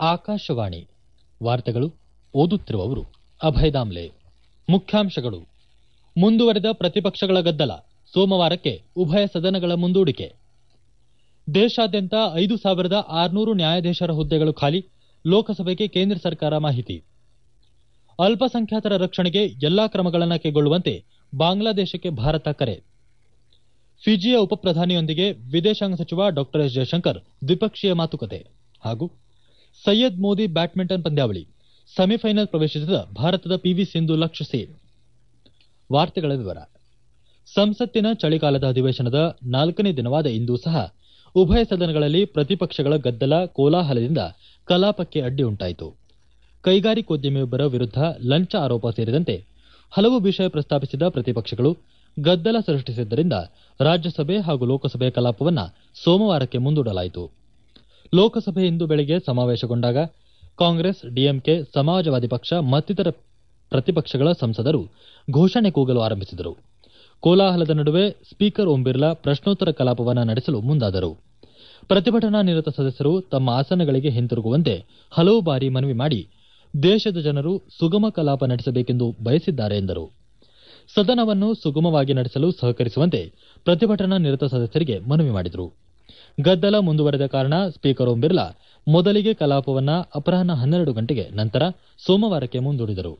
ಆಕಾಶವಾಣಿ ವಾರ್ತೆಗಳು ಓದುತ್ತಿರುವವರು ಅಭಯದಾಮ್ಲೆ ಮುಖ್ಯಾಂಶಗಳು ಮುಂದುವರೆದ ಪ್ರತಿಪಕ್ಷಗಳ ಗದ್ದಲ ಸೋಮವಾರಕ್ಕೆ ಉಭಯ ಸದನಗಳ ಮುಂದೂಡಿಕೆ ದೇಶಾದ್ಯಂತ ಐದು ಸಾವಿರದ ಆರುನೂರು ನ್ಯಾಯಾಧೀಶರ ಹುದ್ದೆಗಳು ಖಾಲಿ ಲೋಕಸಭೆಗೆ ಕೇಂದ್ರ ಸರ್ಕಾರ ಮಾಹಿತಿ ಅಲ್ಪಸಂಖ್ಯಾತರ ರಕ್ಷಣೆಗೆ ಎಲ್ಲಾ ಕ್ರಮಗಳನ್ನು ಕೈಗೊಳ್ಳುವಂತೆ ಬಾಂಗ್ಲಾದೇಶಕ್ಕೆ ಭಾರತ ಕರೆ ಫಿಜಿಯ ಉಪಪ್ರಧಾನಿಯೊಂದಿಗೆ ವಿದೇಶಾಂಗ ಸಚಿವ ಡಾ ಎಸ್ ಜಯಶಂಕರ್ ದ್ವಿಪಕ್ಷೀಯ ಮಾತುಕತೆ ಹಾಗೂ ಸಯ್ಯದ್ ಮೋದಿ ಬ್ಯಾಡ್ಮಿಂಟನ್ ಪಂದ್ಯಾವಳಿ ಸೆಮಿಫೈನಲ್ ಪ್ರವೇಶಿಸಿದ ಭಾರತದ ಪಿವಿ ಸಿಂಧು ಲಕ್ಷ್ಯ ಸೇನ್ ವಾರ್ತೆಗಳ ವಿವರ ಸಂಸತ್ತಿನ ಚಳಿಗಾಲದ ಅಧಿವೇಶನದ ನಾಲ್ಕನೇ ದಿನವಾದ ಇಂದೂ ಸಹ ಉಭಯ ಸದನಗಳಲ್ಲಿ ಪ್ರತಿಪಕ್ಷಗಳ ಗದ್ದಲ ಕೋಲಾಹಲದಿಂದ ಕಲಾಪಕ್ಕೆ ಅಡ್ಡಿ ಉಂಟಾಯಿತು ಕೈಗಾರಿಕೋದ್ಯಮಿಯೊಬ್ಬರ ವಿರುದ್ಧ ಲಂಚ ಆರೋಪ ಸೇರಿದಂತೆ ಹಲವು ವಿಷಯ ಪ್ರಸ್ತಾಪಿಸಿದ ಪ್ರತಿಪಕ್ಷಗಳು ಗದ್ದಲ ಸೃಷ್ಟಿಸಿದ್ದರಿಂದ ರಾಜ್ಯಸಭೆ ಹಾಗೂ ಲೋಕಸಭೆ ಕಲಾಪವನ್ನು ಸೋಮವಾರಕ್ಕೆ ಮುಂದೂಡಲಾಯಿತು ಲೋಕಸಭೆ ಇಂದು ಬೆಳಗ್ಗೆ ಸಮಾವೇಶಗೊಂಡಾಗ ಕಾಂಗ್ರೆಸ್ ಡಿಎಂಕೆ ಸಮಾಜವಾದಿ ಪಕ್ಷ ಮತ್ತಿತರ ಪ್ರತಿಪಕ್ಷಗಳ ಸಂಸದರು ಘೋಷಣೆ ಕೂಗಲು ಆರಂಭಿಸಿದರು ಕೋಲಾಹಲದ ನಡುವೆ ಸ್ಪೀಕರ್ ಓಂ ಬಿರ್ಲಾ ಪ್ರಶ್ನೋತ್ತರ ಕಲಾಪವನ್ನು ನಡೆಸಲು ಮುಂದಾದರು ಪ್ರತಿಭಟನಾ ನಿರತ ಸದಸ್ಯರು ತಮ್ಮ ಆಸನಗಳಿಗೆ ಹಿಂತಿರುಗುವಂತೆ ಹಲವು ಬಾರಿ ಮನವಿ ಮಾಡಿ ದೇಶದ ಜನರು ಸುಗಮ ಕಲಾಪ ನಡೆಸಬೇಕೆಂದು ಬಯಸಿದ್ದಾರೆ ಎಂದರು ಸದನವನ್ನು ಸುಗಮವಾಗಿ ನಡೆಸಲು ಸಹಕರಿಸುವಂತೆ ಪ್ರತಿಭಟನಾ ನಿರತ ಸದಸ್ಯರಿಗೆ ಮನವಿ ಮಾಡಿದರು ಗದ್ದಲ ಮುಂದುವರೆದ ಕಾರಣ ಸ್ಪೀಕರ್ ಓಂ ಬಿರ್ಲಾ ಮೊದಲಿಗೆ ಕಲಾಪವನ್ನು ಅಪರಾಹ್ನ ಹನ್ನೆರಡು ಗಂಟೆಗೆ ನಂತರ ಸೋಮವಾರಕ್ಕೆ ಮುಂದೂಡಿದರು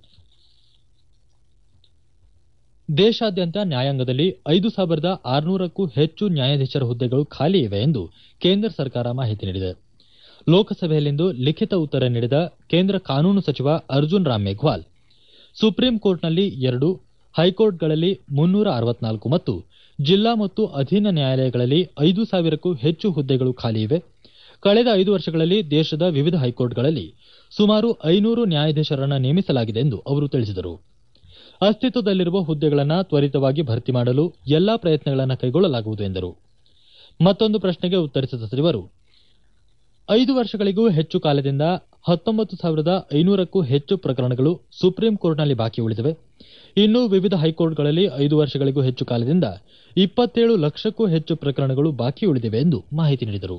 ದೇಶಾದ್ಯಂತ ನ್ಯಾಯಾಂಗದಲ್ಲಿ ಐದು ಸಾವಿರದ ಆರುನೂರಕ್ಕೂ ಹೆಚ್ಚು ನ್ಯಾಯಾಧೀಶರ ಹುದ್ದೆಗಳು ಖಾಲಿ ಇವೆ ಎಂದು ಕೇಂದ್ರ ಸರ್ಕಾರ ಮಾಹಿತಿ ನೀಡಿದೆ ಲೋಕಸಭೆಯಲ್ಲಿಂದು ಲಿಖಿತ ಉತ್ತರ ನೀಡಿದ ಕೇಂದ್ರ ಕಾನೂನು ಸಚಿವ ಅರ್ಜುನ್ ರಾಮ್ ಮೇಘ್ವಾಲ್ ಸುಪ್ರೀಂ ಕೋರ್ಟ್ನಲ್ಲಿ ಎರಡು ಹೈಕೋರ್ಟ್ಗಳಲ್ಲಿ ಮುನ್ನೂರ ಅರವತ್ನಾಲ್ಕು ಮತ್ತು ಜಿಲ್ಲಾ ಮತ್ತು ಅಧೀನ ನ್ಯಾಯಾಲಯಗಳಲ್ಲಿ ಐದು ಸಾವಿರಕ್ಕೂ ಹೆಚ್ಚು ಹುದ್ದೆಗಳು ಖಾಲಿ ಇವೆ ಕಳೆದ ಐದು ವರ್ಷಗಳಲ್ಲಿ ದೇಶದ ವಿವಿಧ ಹೈಕೋರ್ಟ್ಗಳಲ್ಲಿ ಸುಮಾರು ಐನೂರು ನ್ಯಾಯಾಧೀಶರನ್ನು ನೇಮಿಸಲಾಗಿದೆ ಎಂದು ಅವರು ತಿಳಿಸಿದರು ಅಸ್ತಿತ್ವದಲ್ಲಿರುವ ಹುದ್ದೆಗಳನ್ನು ತ್ವರಿತವಾಗಿ ಭರ್ತಿ ಮಾಡಲು ಎಲ್ಲಾ ಪ್ರಯತ್ನಗಳನ್ನು ಕೈಗೊಳ್ಳಲಾಗುವುದು ಎಂದರು ಮತ್ತೊಂದು ಪ್ರಶ್ನೆಗೆ ಉತ್ತರಿಸಿದ ಸಚಿವರು ಐದು ವರ್ಷಗಳಿಗೂ ಹೆಚ್ಚು ಕಾಲದಿಂದ ಹತ್ತೊಂಬತ್ತು ಸಾವಿರದ ಐನೂರಕ್ಕೂ ಹೆಚ್ಚು ಪ್ರಕರಣಗಳು ಸುಪ್ರೀಂ ಕೋರ್ಟ್ನಲ್ಲಿ ಬಾಕಿ ಉಳಿದಿವೆ ಇನ್ನು ವಿವಿಧ ಹೈಕೋರ್ಟ್ಗಳಲ್ಲಿ ಐದು ವರ್ಷಗಳಿಗೂ ಹೆಚ್ಚು ಕಾಲದಿಂದ ಇಪ್ಪತ್ತೇಳು ಲಕ್ಷಕ್ಕೂ ಹೆಚ್ಚು ಪ್ರಕರಣಗಳು ಬಾಕಿ ಉಳಿದಿವೆ ಎಂದು ಮಾಹಿತಿ ನೀಡಿದರು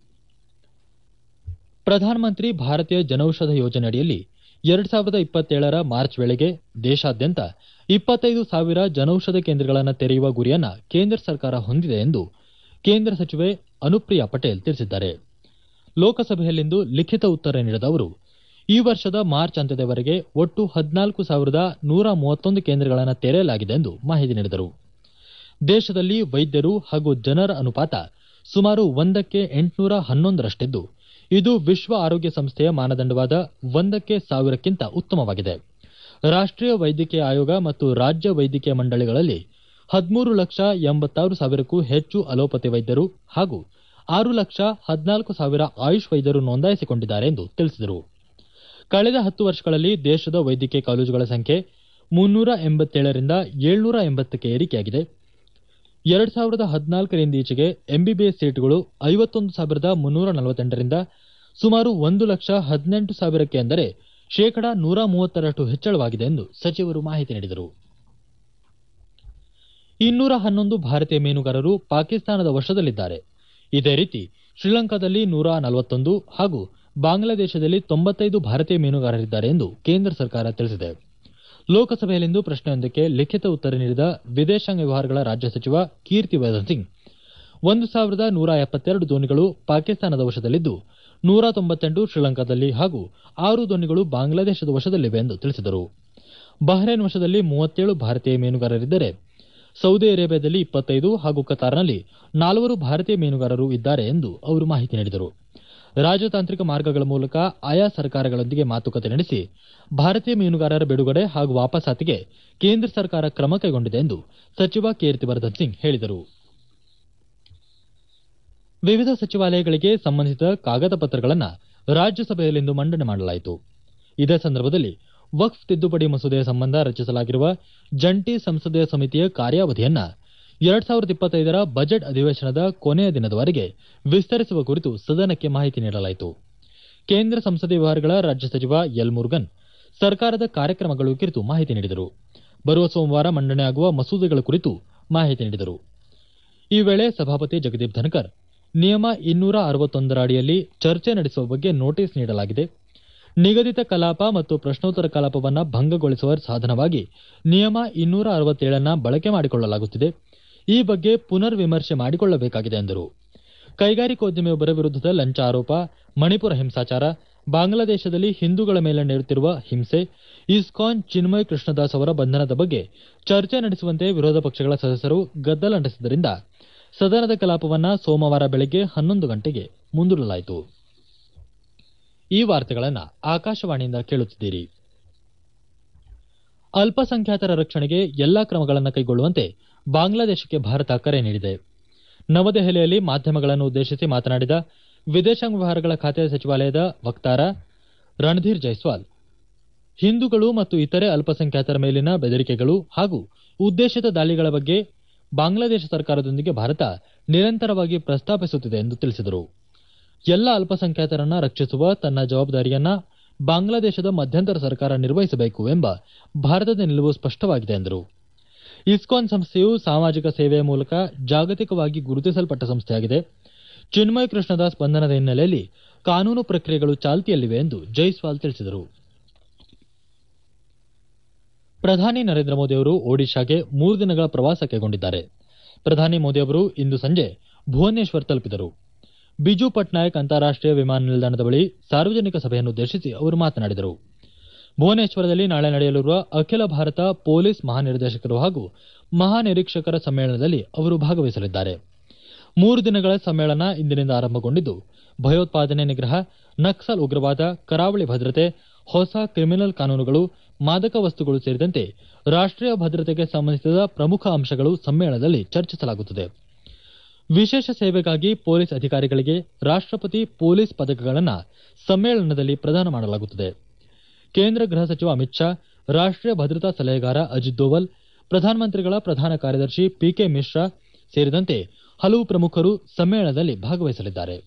ಪ್ರಧಾನಮಂತ್ರಿ ಭಾರತೀಯ ಜನೌಷಧ ಯೋಜನೆಯಡಿಯಲ್ಲಿ ಎರಡ್ ಸಾವಿರದ ಇಪ್ಪತ್ತೇಳರ ಮಾರ್ಚ್ ವೇಳೆಗೆ ದೇಶಾದ್ಯಂತ ಇಪ್ಪತ್ತೈದು ಸಾವಿರ ಜನೌಷಧ ಕೇಂದ್ರಗಳನ್ನು ತೆರೆಯುವ ಗುರಿಯನ್ನ ಕೇಂದ್ರ ಸರ್ಕಾರ ಹೊಂದಿದೆ ಎಂದು ಕೇಂದ್ರ ಸಚಿವೆ ಅನುಪ್ರಿಯಾ ಪಟೇಲ್ ತಿಳಿಸಿದ್ದಾರೆ ಲೋಕಸಭೆಯಲ್ಲಿಂದು ಲಿಖಿತ ಉತ್ತರ ನೀಡಿದ ಅವರು ಈ ವರ್ಷದ ಮಾರ್ಚ್ ಅಂತ್ಯದವರೆಗೆ ಒಟ್ಟು ಹದಿನಾಲ್ಕು ಸಾವಿರದ ನೂರ ಮೂವತ್ತೊಂದು ಕೇಂದ್ರಗಳನ್ನು ತೆರೆಯಲಾಗಿದೆ ಎಂದು ಮಾಹಿತಿ ನೀಡಿದರು ದೇಶದಲ್ಲಿ ವೈದ್ಯರು ಹಾಗೂ ಜನರ ಅನುಪಾತ ಸುಮಾರು ಒಂದಕ್ಕೆ ಎಂಟುನೂರ ಹನ್ನೊಂದರಷ್ಟಿದ್ದು ಇದು ವಿಶ್ವ ಆರೋಗ್ಯ ಸಂಸ್ಥೆಯ ಮಾನದಂಡವಾದ ಒಂದಕ್ಕೆ ಸಾವಿರಕ್ಕಿಂತ ಉತ್ತಮವಾಗಿದೆ ರಾಷ್ಟೀಯ ವೈದ್ಯಕೀಯ ಆಯೋಗ ಮತ್ತು ರಾಜ್ಯ ವೈದ್ಯಕೀಯ ಮಂಡಳಿಗಳಲ್ಲಿ ಹದಿಮೂರು ಲಕ್ಷ ಎಂಬತ್ತಾರು ಸಾವಿರಕ್ಕೂ ಹೆಚ್ಚು ಅಲೋಪತಿ ವೈದ್ಯರು ಹಾಗೂ ಆರು ಲಕ್ಷ ಹದಿನಾಲ್ಕು ಸಾವಿರ ಆಯುಷ್ ವೈದ್ಯರು ನೋಂದಾಯಿಸಿಕೊಂಡಿದ್ದಾರೆ ಎಂದು ತಿಳಿಸಿದರು ಕಳೆದ ಹತ್ತು ವರ್ಷಗಳಲ್ಲಿ ದೇಶದ ವೈದ್ಯಕೀಯ ಕಾಲೇಜುಗಳ ಸಂಖ್ಯೆ ಮುನ್ನೂರ ಎಂಬತ್ತೇಳರಿಂದ ಏಳ್ನೂರ ಎಂಬತ್ತಕ್ಕೆ ಏರಿಕೆಯಾಗಿದೆ ಎರಡ್ ಸಾವಿರದ ಹದಿನಾಲ್ಕರಿಂದ ಈಚೆಗೆ ಎಂಬಿಬಿಎಸ್ ಸೀಟ್ಗಳು ಐವತ್ತೊಂದು ಸಾವಿರದ ಮುನ್ನೂರ ನಲವತ್ತೆಂಟರಿಂದ ಸುಮಾರು ಒಂದು ಲಕ್ಷ ಹದಿನೆಂಟು ಸಾವಿರಕ್ಕೆ ಅಂದರೆ ಶೇಕಡಾ ನೂರ ಮೂವತ್ತರಷ್ಟು ಹೆಚ್ಚಳವಾಗಿದೆ ಎಂದು ಸಚಿವರು ಮಾಹಿತಿ ನೀಡಿದರು ಇನ್ನೂರ ಹನ್ನೊಂದು ಭಾರತೀಯ ಮೀನುಗಾರರು ಪಾಕಿಸ್ತಾನದ ವಶದಲ್ಲಿದ್ದಾರೆ ಇದೇ ರೀತಿ ಶ್ರೀಲಂಕಾದಲ್ಲಿ ನೂರ ನಲವತ್ತೊಂದು ಹಾಗೂ ಬಾಂಗ್ಲಾದೇಶದಲ್ಲಿ ತೊಂಬತ್ತೈದು ಭಾರತೀಯ ಮೀನುಗಾರರಿದ್ದಾರೆ ಎಂದು ಕೇಂದ್ರ ಸರ್ಕಾರ ತಿಳಿಸಿದೆ ಲೋಕಸಭೆಯಲ್ಲಿಂದು ಪ್ರಶ್ನೆಯೊಂದಕ್ಕೆ ಲಿಖಿತ ಉತ್ತರ ನೀಡಿದ ವಿದೇಶಾಂಗ ವ್ಯವಹಾರಗಳ ರಾಜ್ಯ ಸಚಿವ ಕೀರ್ತಿವರ್ಧನ್ ಸಿಂಗ್ ಒಂದು ಸಾವಿರದ ನೂರ ಎಪ್ಪತ್ತೆರಡು ದೋಣಿಗಳು ಪಾಕಿಸ್ತಾನದ ವಶದಲ್ಲಿದ್ದು ನೂರ ತೊಂಬತ್ತೆಂಟು ಶ್ರೀಲಂಕಾದಲ್ಲಿ ಹಾಗೂ ಆರು ದೋಣಿಗಳು ಬಾಂಗ್ಲಾದೇಶದ ವಶದಲ್ಲಿವೆ ಎಂದು ತಿಳಿಸಿದರು ಬಹ್ರೇನ್ ವಶದಲ್ಲಿ ಮೂವತ್ತೇಳು ಭಾರತೀಯ ಮೀನುಗಾರರಿದ್ದರೆ ಸೌದಿ ಅರೇಬಿಯಾದಲ್ಲಿ ಇಪ್ಪತ್ತೈದು ಹಾಗೂ ಕತಾರ್ನಲ್ಲಿ ನಾಲ್ವರು ಭಾರತೀಯ ಮೀನುಗಾರರು ಇದ್ದಾರೆ ಎಂದು ಅವರು ಮಾಹಿತಿ ನೀಡಿದರು ರಾಜತಾಂತ್ರಿಕ ಮಾರ್ಗಗಳ ಮೂಲಕ ಆಯಾ ಸರ್ಕಾರಗಳೊಂದಿಗೆ ಮಾತುಕತೆ ನಡೆಸಿ ಭಾರತೀಯ ಮೀನುಗಾರರ ಬಿಡುಗಡೆ ಹಾಗೂ ವಾಪಸಾತಿಗೆ ಕೇಂದ್ರ ಸರ್ಕಾರ ಕ್ರಮ ಕೈಗೊಂಡಿದೆ ಎಂದು ಸಚಿವ ಕೀರ್ತಿವರ್ಧನ್ ಸಿಂಗ್ ಹೇಳಿದರು ವಿವಿಧ ಸಚಿವಾಲಯಗಳಿಗೆ ಸಂಬಂಧಿಸಿದ ಕಾಗದ ಪತ್ರಗಳನ್ನು ರಾಜ್ಯಸಭೆಯಲ್ಲಿಂದು ಮಂಡನೆ ಮಾಡಲಾಯಿತು ಇದೇ ಸಂದರ್ಭದಲ್ಲಿ ವಕ್ಫ್ ತಿದ್ದುಪಡಿ ಮಸೂದೆಯ ಸಂಬಂಧ ರಚಿಸಲಾಗಿರುವ ಜಂಟಿ ಸಂಸದೀಯ ಸಮಿತಿಯ ಕಾರ್ಯಾವಧಿಯನ್ನ ಎರಡ್ ಸಾವಿರದ ಇಪ್ಪತ್ತೈದರ ಬಜೆಟ್ ಅಧಿವೇಶನದ ಕೊನೆಯ ದಿನದವರೆಗೆ ವಿಸ್ತರಿಸುವ ಕುರಿತು ಸದನಕ್ಕೆ ಮಾಹಿತಿ ನೀಡಲಾಯಿತು ಕೇಂದ್ರ ಸಂಸದೀಯ ವ್ಯವಹಾರಗಳ ರಾಜ್ಯ ಸಚಿವ ಎಲ್ ಮುರುಗನ್ ಸರ್ಕಾರದ ಕಾರ್ಯಕ್ರಮಗಳು ಕುರಿತು ಮಾಹಿತಿ ನೀಡಿದರು ಬರುವ ಸೋಮವಾರ ಮಂಡನೆಯಾಗುವ ಮಸೂದೆಗಳ ಕುರಿತು ಮಾಹಿತಿ ನೀಡಿದರು ಈ ವೇಳೆ ಸಭಾಪತಿ ಜಗದೀಪ್ ಧನ್ಕರ್ ನಿಯಮ ಇನ್ನೂರ ಅರವತ್ತೊಂದರ ಅಡಿಯಲ್ಲಿ ಚರ್ಚೆ ನಡೆಸುವ ಬಗ್ಗೆ ನೋಟಿಸ್ ನೀಡಲಾಗಿದೆ ನಿಗದಿತ ಕಲಾಪ ಮತ್ತು ಪ್ರಶ್ನೋತ್ತರ ಕಲಾಪವನ್ನು ಭಂಗಗೊಳಿಸುವ ಸಾಧನವಾಗಿ ನಿಯಮ ಇನ್ನೂರ ಅರವತ್ತೇಳನ್ನ ಬಳಕೆ ಮಾಡಿಕೊಳ್ಳಲಾಗುತ್ತಿದೆ ಈ ಬಗ್ಗೆ ಪುನರ್ ವಿಮರ್ಶೆ ಮಾಡಿಕೊಳ್ಳಬೇಕಾಗಿದೆ ಎಂದರು ಕೈಗಾರಿಕೋದ್ಯಮಿಯೊಬ್ಬರ ವಿರುದ್ಧದ ಲಂಚ ಆರೋಪ ಮಣಿಪುರ ಹಿಂಸಾಚಾರ ಬಾಂಗ್ಲಾದೇಶದಲ್ಲಿ ಹಿಂದೂಗಳ ಮೇಲೆ ನೀಡುತ್ತಿರುವ ಹಿಂಸೆ ಇಸ್ಕಾನ್ ಚಿನ್ಮಯ್ ಕೃಷ್ಣದಾಸ್ ಅವರ ಬಂಧನದ ಬಗ್ಗೆ ಚರ್ಚೆ ನಡೆಸುವಂತೆ ವಿರೋಧ ಪಕ್ಷಗಳ ಸದಸ್ಯರು ಗದ್ದಲ ನಡೆಸಿದ್ದರಿಂದ ಸದನದ ಕಲಾಪವನ್ನ ಸೋಮವಾರ ಬೆಳಗ್ಗೆ ಹನ್ನೊಂದು ಗಂಟೆಗೆ ಮುಂದೂಡಲಾಯಿತು ಈ ವಾರ್ತೆಗಳನ್ನ ಆಕಾಶವಾಣಿಯಿಂದ ಕೇಳುತ್ತಿದ್ದೀರಿ ಅಲ್ಪಸಂಖ್ಯಾತರ ರಕ್ಷಣೆಗೆ ಎಲ್ಲಾ ಕ್ರಮಗಳನ್ನು ಕೈಗೊಳ್ಳುವಂತೆ ಬಾಂಗ್ಲಾದೇಶಕ್ಕೆ ಭಾರತ ಕರೆ ನೀಡಿದೆ ನವದೆಹಲಿಯಲ್ಲಿ ಮಾಧ್ಯಮಗಳನ್ನು ಉದ್ದೇಶಿಸಿ ಮಾತನಾಡಿದ ವಿದೇಶಾಂಗ ವ್ಯವಹಾರಗಳ ಖಾತೆ ಸಚಿವಾಲಯದ ವಕ್ತಾರ ರಣಧೀರ್ ಜೈಸ್ವಾಲ್ ಹಿಂದೂಗಳು ಮತ್ತು ಇತರೆ ಅಲ್ಪಸಂಖ್ಯಾತರ ಮೇಲಿನ ಬೆದರಿಕೆಗಳು ಹಾಗೂ ಉದ್ದೇಶಿತ ದಾಳಿಗಳ ಬಗ್ಗೆ ಬಾಂಗ್ಲಾದೇಶ ಸರ್ಕಾರದೊಂದಿಗೆ ಭಾರತ ನಿರಂತರವಾಗಿ ಪ್ರಸ್ತಾಪಿಸುತ್ತಿದೆ ಎಂದು ತಿಳಿಸಿದರು ಎಲ್ಲ ಅಲ್ಪಸಂಖ್ಯಾತರನ್ನ ರಕ್ಷಿಸುವ ತನ್ನ ಜವಾಬ್ದಾರಿಯನ್ನ ಬಾಂಗ್ಲಾದೇಶದ ಮಧ್ಯಂತರ ಸರ್ಕಾರ ನಿರ್ವಹಿಸಬೇಕು ಎಂಬ ಭಾರತದ ನಿಲುವು ಸ್ಪಷ್ಟವಾಗಿದೆ ಎಂದರು ಇಸ್ಕಾನ್ ಸಂಸ್ಥೆಯು ಸಾಮಾಜಿಕ ಸೇವೆಯ ಮೂಲಕ ಜಾಗತಿಕವಾಗಿ ಗುರುತಿಸಲ್ಪಟ್ಟ ಸಂಸ್ಥೆಯಾಗಿದೆ ಚಿನ್ಮಯ್ ಕೃಷ್ಣದಾಸ್ ಬಂಧನದ ಹಿನ್ನೆಲೆಯಲ್ಲಿ ಕಾನೂನು ಪ್ರಕ್ರಿಯೆಗಳು ಚಾಲ್ತಿಯಲ್ಲಿವೆ ಎಂದು ಜೈಸ್ವಾಲ್ ತಿಳಿಸಿದರು ಪ್ರಧಾನಿ ನರೇಂದ್ರ ಮೋದಿ ಅವರು ಒಡಿಶಾಗೆ ಮೂರು ದಿನಗಳ ಪ್ರವಾಸ ಕೈಗೊಂಡಿದ್ದಾರೆ ಪ್ರಧಾನಿ ಮೋದಿ ಅವರು ಇಂದು ಸಂಜೆ ಭುವನೇಶ್ವರ್ ತಲುಪಿದರು ಬಿಜು ಪಟ್ನಾಯಕ್ ಅಂತಾರಾಷ್ಟೀಯ ವಿಮಾನ ನಿಲ್ದಾಣದ ಬಳಿ ಸಾರ್ವಜನಿಕ ಸಭೆಯನ್ನುದ್ದೇಶಿಸಿ ಅವರು ಮಾತನಾಡಿದರು ಭುವನೇಶ್ವರದಲ್ಲಿ ನಾಳೆ ನಡೆಯಲಿರುವ ಅಖಿಲ ಭಾರತ ಪೊಲೀಸ್ ಮಹಾನಿರ್ದೇಶಕರು ಹಾಗೂ ಮಹಾನಿರೀಕ್ಷಕರ ಸಮ್ಮೇಳನದಲ್ಲಿ ಅವರು ಭಾಗವಹಿಸಲಿದ್ದಾರೆ ಮೂರು ದಿನಗಳ ಸಮ್ಮೇಳನ ಇಂದಿನಿಂದ ಆರಂಭಗೊಂಡಿದ್ದು ಭಯೋತ್ಪಾದನೆ ನಿಗ್ರಹ ನಕ್ಸಲ್ ಉಗ್ರವಾದ ಕರಾವಳಿ ಭದ್ರತೆ ಹೊಸ ಕ್ರಿಮಿನಲ್ ಕಾನೂನುಗಳು ಮಾದಕ ವಸ್ತುಗಳು ಸೇರಿದಂತೆ ರಾಷ್ಟೀಯ ಭದ್ರತೆಗೆ ಸಂಬಂಧಿಸಿದ ಪ್ರಮುಖ ಅಂಶಗಳು ಸಮ್ಮೇಳನದಲ್ಲಿ ಚರ್ಚಿಸಲಾಗುತ್ತದೆ ವಿಶೇಷ ಸೇವೆಗಾಗಿ ಪೊಲೀಸ್ ಅಧಿಕಾರಿಗಳಿಗೆ ರಾಷ್ಟಪತಿ ಪೊಲೀಸ್ ಪದಕಗಳನ್ನು ಸಮ್ಮೇಳನದಲ್ಲಿ ಪ್ರದಾನ ಮಾಡಲಾಗುತ್ತದೆ ಕೇಂದ್ರ ಗೃಹ ಸಚಿವ ಅಮಿತ್ ಶಾ ರಾಷ್ಟೀಯ ಭದ್ರತಾ ಸಲಹೆಗಾರ ಅಜಿತ್ ದೋವಲ್ ಪ್ರಧಾನಮಂತ್ರಿಗಳ ಪ್ರಧಾನ ಕಾರ್ಯದರ್ಶಿ ಪಿಕೆ ಮಿಶ್ರಾ ಸೇರಿದಂತೆ ಹಲವು ಪ್ರಮುಖರು ಸಮ್ಮೇಳನದಲ್ಲಿ ಭಾಗವಹಿಸಲಿದ್ದಾರೆ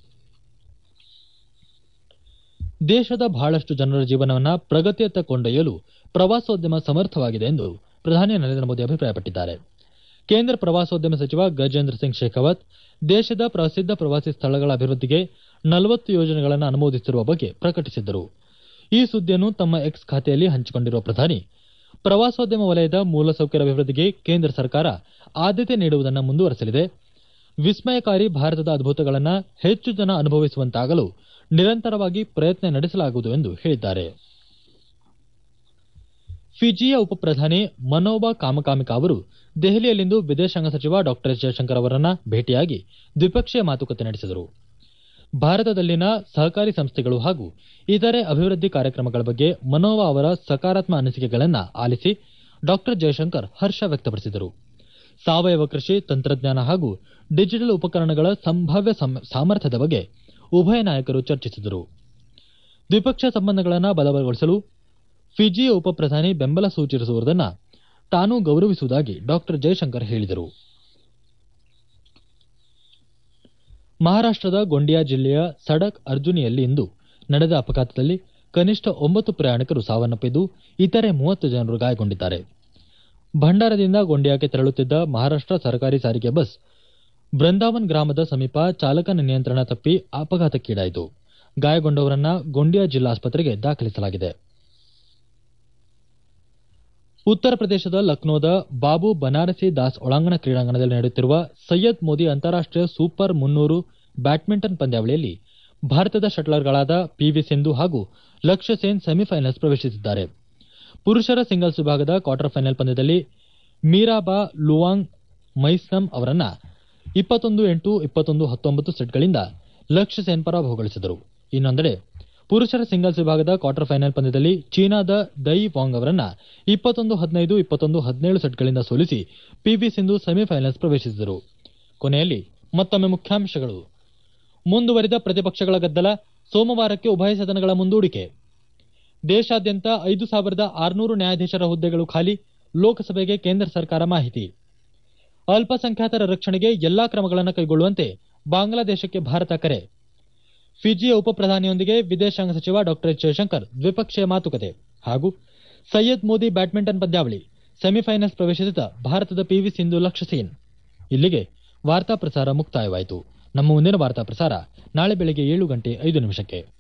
ದೇಶದ ಬಹಳಷ್ಟು ಜನರ ಜೀವನವನ್ನು ಪ್ರಗತಿಯತ್ತ ಕೊಂಡೊಯ್ಯಲು ಪ್ರವಾಸೋದ್ಯಮ ಸಮರ್ಥವಾಗಿದೆ ಎಂದು ಪ್ರಧಾನಿ ನರೇಂದ್ರ ಮೋದಿ ಅಭಿಪ್ರಾಯಪಟ್ಟಿದ್ದಾರೆ ಕೇಂದ್ರ ಪ್ರವಾಸೋದ್ಯಮ ಸಚಿವ ಗಜೇಂದ್ರ ಸಿಂಗ್ ಶೇಖಾವತ್ ದೇಶದ ಪ್ರಸಿದ್ಧ ಪ್ರವಾಸಿ ಸ್ಥಳಗಳ ಅಭಿವೃದ್ಧಿಗೆ ನಲವತ್ತು ಯೋಜನೆಗಳನ್ನು ಅನುಮೋದಿಸಿರುವ ಬಗ್ಗೆ ಪ್ರಕಟಿಸಿದ್ದರು ಈ ಸುದ್ದಿಯನ್ನು ತಮ್ಮ ಎಕ್ಸ್ ಖಾತೆಯಲ್ಲಿ ಹಂಚಿಕೊಂಡಿರುವ ಪ್ರಧಾನಿ ಪ್ರವಾಸೋದ್ಯಮ ವಲಯದ ಮೂಲಸೌಕರ್ಯ ಅಭಿವೃದ್ಧಿಗೆ ಕೇಂದ್ರ ಸರ್ಕಾರ ಆದ್ಯತೆ ನೀಡುವುದನ್ನು ಮುಂದುವರೆಸಲಿದೆ ವಿಸ್ಮಯಕಾರಿ ಭಾರತದ ಅದ್ಭುತಗಳನ್ನು ಹೆಚ್ಚು ಜನ ಅನುಭವಿಸುವಂತಾಗಲು ನಿರಂತರವಾಗಿ ಪ್ರಯತ್ನ ನಡೆಸಲಾಗುವುದು ಎಂದು ಹೇಳಿದ್ದಾರೆ ಫಿಜಿಯ ಉಪಪ್ರಧಾನಿ ಮನೋಬಾ ಕಾಮಕಾಮಿಕ ಅವರು ದೆಹಲಿಯಲ್ಲಿಂದು ವಿದೇಶಾಂಗ ಸಚಿವ ಡಾ ಎಸ್ ಜಯಶಂಕರ್ ಅವರನ್ನ ಭೇಟಿಯಾಗಿ ದ್ವಿಪಕ್ಷೀಯ ಮಾತುಕತೆ ನಡೆಸಿದರು ಭಾರತದಲ್ಲಿನ ಸಹಕಾರಿ ಸಂಸ್ಥೆಗಳು ಹಾಗೂ ಇತರೆ ಅಭಿವೃದ್ಧಿ ಕಾರ್ಯಕ್ರಮಗಳ ಬಗ್ಗೆ ಮನೋವಾ ಅವರ ಸಕಾರಾತ್ಮಕ ಅನಿಸಿಕೆಗಳನ್ನು ಆಲಿಸಿ ಡಾ ಜಯಶಂಕರ್ ಹರ್ಷ ವ್ಯಕ್ತಪಡಿಸಿದರು ಸಾವಯವ ಕೃಷಿ ತಂತ್ರಜ್ಞಾನ ಹಾಗೂ ಡಿಜಿಟಲ್ ಉಪಕರಣಗಳ ಸಂಭಾವ್ಯ ಸಾಮರ್ಥ್ಯದ ಬಗ್ಗೆ ಉಭಯ ನಾಯಕರು ಚರ್ಚಿಸಿದರು ದ್ವಿಪಕ್ಷೀಯ ಸಂಬಂಧಗಳನ್ನು ಬಲಗೊಳಿಸಲು ಫಿಜಿಯ ಉಪಪ್ರಧಾನಿ ಬೆಂಬಲ ಸೂಚಿಸಿರುವುದನ್ನು ತಾನೂ ಗೌರವಿಸುವುದಾಗಿ ಡಾ ಜಯಶಂಕರ್ ಹೇಳಿದರು ಮಹಾರಾಷ್ಟದ ಗೊಂಡಿಯಾ ಜಿಲ್ಲೆಯ ಸಡಕ್ ಅರ್ಜುನಿಯಲ್ಲಿ ಇಂದು ನಡೆದ ಅಪಘಾತದಲ್ಲಿ ಕನಿಷ್ಠ ಒಂಬತ್ತು ಪ್ರಯಾಣಿಕರು ಸಾವನ್ನಪ್ಪಿದ್ದು ಇತರೆ ಮೂವತ್ತು ಜನರು ಗಾಯಗೊಂಡಿದ್ದಾರೆ ಭಂಡಾರದಿಂದ ಗೊಂಡಿಯಾಕ್ಕೆ ತೆರಳುತ್ತಿದ್ದ ಮಹಾರಾಷ್ಟ್ರ ಸರ್ಕಾರಿ ಸಾರಿಗೆ ಬಸ್ ಬೃಂದಾವನ್ ಗ್ರಾಮದ ಸಮೀಪ ಚಾಲಕನ ನಿಯಂತ್ರಣ ತಪ್ಪಿ ಅಪಘಾತಕ್ಕೀಡಾಯಿತು ಗಾಯಗೊಂಡವರನ್ನ ಗೊಂಡಿಯಾ ಜಿಲ್ಲಾಸ್ಪತ್ರೆಗೆ ದಾಖಲಿಸಲಾಗಿದೆ ಉತ್ತರ ಪ್ರದೇಶದ ಲಕ್ನೋದ ಬಾಬು ಬನಾರಸಿ ದಾಸ್ ಒಳಾಂಗಣ ಕ್ರೀಡಾಂಗಣದಲ್ಲಿ ನಡೆಯುತ್ತಿರುವ ಸೈಯದ್ ಮೋದಿ ಅಂತಾರಾಷ್ಟೀಯ ಸೂಪರ್ ಮುನ್ನೂರು ಬ್ಯಾಡ್ಮಿಂಟನ್ ಪಂದ್ಯಾವಳಿಯಲ್ಲಿ ಭಾರತದ ಶಟ್ಲರ್ಗಳಾದ ಪಿವಿ ಸಿಂಧು ಹಾಗೂ ಲಕ್ಷ್ಯ ಸೇನ್ ಸೆಮಿಫೈನಲ್ಸ್ ಪ್ರವೇಶಿಸಿದ್ದಾರೆ ಪುರುಷರ ಸಿಂಗಲ್ಸ್ ವಿಭಾಗದ ಕ್ವಾರ್ಟರ್ ಫೈನಲ್ ಪಂದ್ಯದಲ್ಲಿ ಮೀರಾಬಾ ಲುವಾಂಗ್ ಮೈಸ್ನಮ್ ಅವರನ್ನ ಇಪ್ಪತ್ತೊಂದು ಎಂಟು ಇಪ್ಪತ್ತೊಂದು ಹತ್ತೊಂಬತ್ತು ಸೆಟ್ಗಳಿಂದ ಲಕ್ಷ್ಯ ಸೇನ್ ಪರಾಭವಗೊಳಿಸಿದರು ಇನ್ನೊಂದೆಡೆ ಪುರುಷರ ಸಿಂಗಲ್ಸ್ ವಿಭಾಗದ ಕ್ವಾರ್ಟರ್ ಫೈನಲ್ ಪಂದ್ಯದಲ್ಲಿ ಚೀನಾದ ದೈ ವಾಂಗ್ ಅವರನ್ನ ಇಪ್ಪತ್ತೊಂದು ಹದಿನೈದು ಇಪ್ಪತ್ತೊಂದು ಹದಿನೇಳು ಸೆಟ್ಗಳಿಂದ ಸೋಲಿಸಿ ಪಿವಿ ಸಿಂಧು ಸೆಮಿಫೈನಲ್ಸ್ ಪ್ರವೇಶಿಸಿದರು ಕೊನೆಯಲ್ಲಿ ಮತ್ತೊಮ್ಮೆ ಮುಖ್ಯಾಂಶಗಳು ಮುಂದುವರಿದ ಪ್ರತಿಪಕ್ಷಗಳ ಗದ್ದಲ ಸೋಮವಾರಕ್ಕೆ ಉಭಯ ಸದನಗಳ ಮುಂದೂಡಿಕೆ ದೇಶಾದ್ಯಂತ ಐದು ಸಾವಿರದ ಆರುನೂರು ನ್ಯಾಯಾಧೀಶರ ಹುದ್ದೆಗಳು ಖಾಲಿ ಲೋಕಸಭೆಗೆ ಕೇಂದ್ರ ಸರ್ಕಾರ ಮಾಹಿತಿ ಅಲ್ಪಸಂಖ್ಯಾತರ ರಕ್ಷಣೆಗೆ ಎಲ್ಲಾ ಕ್ರಮಗಳನ್ನು ಕೈಗೊಳ್ಳುವಂತೆ ಬಾಂಗ್ಲಾದೇಶಕ್ಕೆ ಭಾರತ ಕರೆ ಫಿಜಿಯ ಉಪಪ್ರಧಾನಿಯೊಂದಿಗೆ ವಿದೇಶಾಂಗ ಸಚಿವ ಡಾ ಎಸ್ ಜಯಶಂಕರ್ ದ್ವಿಪಕ್ಷೀಯ ಮಾತುಕತೆ ಹಾಗೂ ಸೈಯದ್ ಮೋದಿ ಬ್ಯಾಡ್ಮಿಂಟನ್ ಪಂದ್ಯಾವಳಿ ಸೆಮಿಫೈನಲ್ಸ್ ಪ್ರವೇಶಿಸಿದ ಭಾರತದ ಪಿವಿ ಸಿಂಧು ಲಕ್ಷ್ಯ ಸೇನ್ ಇಲ್ಲಿಗೆ ವಾರ್ತಾ ಪ್ರಸಾರ ಮುಕ್ತಾಯವಾಯಿತು ನಮ್ಮ ಮುಂದಿನ ವಾರ್ತಾ ಪ್ರಸಾರ ನಾಳೆ ಬೆಳಗ್ಗೆ ಏಳು ಗಂಟೆ ಐದು ನಿಮಿಷಕ್ಕೆ